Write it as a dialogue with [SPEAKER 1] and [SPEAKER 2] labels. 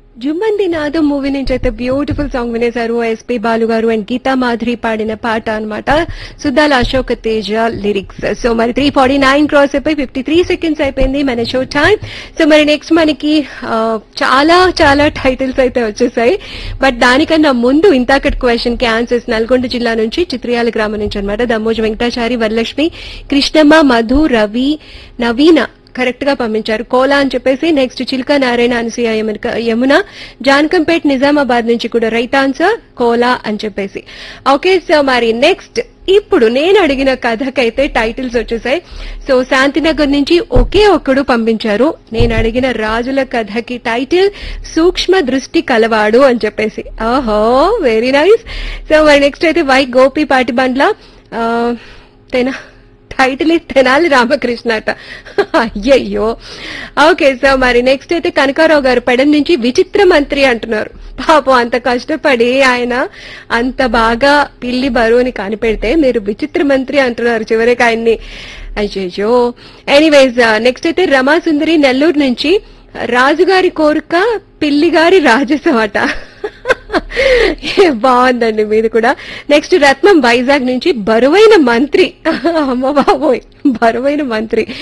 [SPEAKER 1] జుమ్మంది నాదం మూవీ నుంచి అయితే బ్యూటిఫుల్ సాంగ్ వినేశారు ఎస్పి బాలు గారు అండ్ గీతా మాధురి పాడిన పాట అన్నమాట సుద్దాల అశోక్ తేజ లిరిక్స్ సో మరి త్రీ ఫార్టీ నైన్ క్రాస్ అయిపోయి ఫిఫ్టీ త్రీ సెకండ్స్ అయిపోయింది మన షో టైం సో మరి నెక్స్ట్ మనకి ఆ, చాలా చాలా టైటిల్స్ అయితే వచ్చేసాయి బట్ దానికన్నా ముందు ఇంతాకటి క్వశ్చన్ కి ఆన్సర్స్ నల్గొండ జిల్లా నుంచి చిత్రియాల గ్రామం నుంచి అనమాట దమ్మోజు వెంకటాచారి వరలక్ష్మి కృష్ణమ్మ మధు రవి నవీన కరెక్ట్ గా పంపించారు కోలా అని చెప్పేసి నెక్స్ట్ చిల్కా నారాయణ అనసూయ యమున- యమున జాన్కంపేట్ నిజామాబాద్ నుంచి కూడా రైట్ ఆన్సర్ కోలా అని చెప్పేసి ఓకే సో మరి నెక్స్ట్ ఇప్పుడు నేను అడిగిన కథకైతే టైటిల్స్ వచ్చేసాయి సో శాంతినగర్ నుంచి ఒకే ఒక్కడు పంపించారు నేను అడిగిన రాజుల కథకి టైటిల్ సూక్ష్మ దృష్టి కలవాడు అని చెప్పేసి ఓహో వెరీ నైస్ సో మరి నెక్స్ట్ అయితే వై గోపి పాటిబండ్ల ఆ, తెనా టైటిల్ ఇస్ తెనాలి రామకృష్ణ అట అయ్యయ్యో ఓకే సో మరి నెక్స్ట్ అయితే కనకారావు గారు పెడం నుంచి విచిత్ర మంత్రి అంటున్నారు పాపం అంత కష్టపడి ఆయన అంత బాగా పిల్లి బరువుని కనిపెడితే మీరు విచిత్ర మంత్రి అంటున్నారు చివరికి ఆయన్ని అయ్యయ్యో ఎనీవేస్ నెక్స్ట్ అయితే రమాసుందరి నెల్లూరు నుంచి రాజుగారి కోరిక పిల్లిగారి రాజసం అట బాగుందండి మీది కూడా నెక్స్ట్ రత్నం వైజాగ్ నుంచి బరువైన మంత్రి అమ్మ బాబోయ్ బరువైన మంత్రి